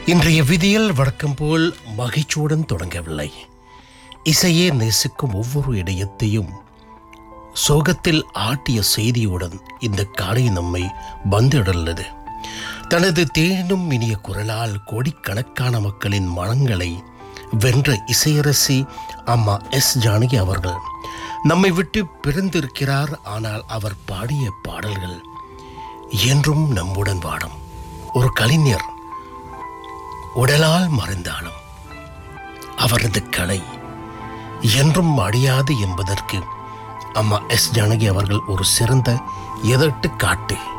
இன்றைய விதியில் வழக்கம் போல் மகிழ்ச்சியுடன் தொடங்கவில்லை இசையே நேசிக்கும் ஒவ்வொரு இடையத்தையும் சோகத்தில் ஆட்டிய செய்தியுடன் இந்த காலை நம்மை வந்திடல்லது தனது தேனும் இனிய குரலால் கோடிக்கணக்கான மக்களின் மனங்களை வென்ற இசையரசி அம்மா எஸ் ஜானகி அவர்கள் நம்மை விட்டு பிறந்திருக்கிறார் ஆனால் அவர் பாடிய பாடல்கள் என்றும் நம்முடன் வாடும் ஒரு கலைஞர் உடலால் மறைந்தாலும் அவரது கலை என்றும் அழியாது என்பதற்கு அம்மா எஸ் ஜானகி அவர்கள் ஒரு சிறந்த எதட்டு காட்டு